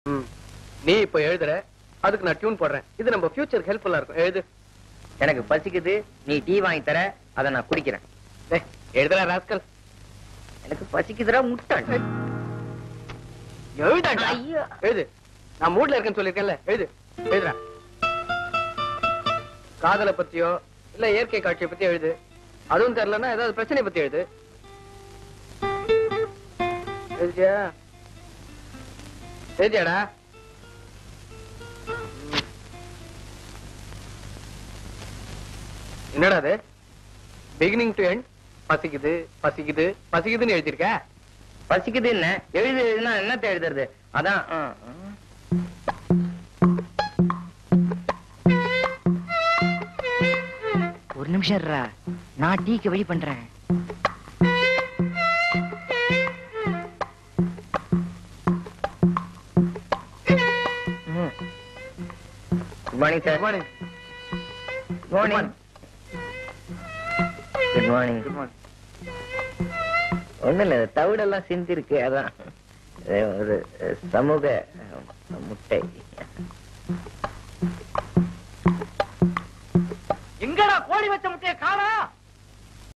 ம். நீ இப்ப எழுதுற அதுக்கு நான் டியூன் போடுறேன் இது நம்ம ஃபியூச்சருக்கு ஹெல்ப்ஃபுல்லா இருக்கும் எழுது எனக்கு பசிக்குது நீ டீ வாங்கி தர அதை நான் குடிக்கிறேன் டேய், எழுதுடா ராஸ்கல் எனக்கு பசிக்குதுடா முட்டாள் எழுதாண்டா ஐயோ. எழுது நான் மூட்ல இருக்கேன்னு சொல்லிருக்கேன்ல எழுது எழுதுறா காதலை பத்தியோ இல்ல இயற்கை காட்சியை பத்தி எழுது அதுவும் தெரியலன்னா ஏதாவது பிரச்சனை பத்தி எழுது எழுதியா எழுதியாடா ம். என்னடா அது பிகினிங் டு எண்ட் பசிக்குது பசிக்குது பசிக்குதுன்னு எழுதியிருக்க பசிக்குது என்ன எழுது எழுதுனா என்னத்த எழுதுறது அதான் ஆ, ஆ. ஒரு நிமிஷம் இருடா நான் டீக்கு வெயிட் பண்றேன் good morning sir morning good morning good morning good morning ஒண்ணும் இல்ல தவிடெல்லாம் சிந்தி இருக்கு அதான் இது ஒரு சமூக அஹ், முட்டை எங்கடா கோழி வச்ச முட்டைய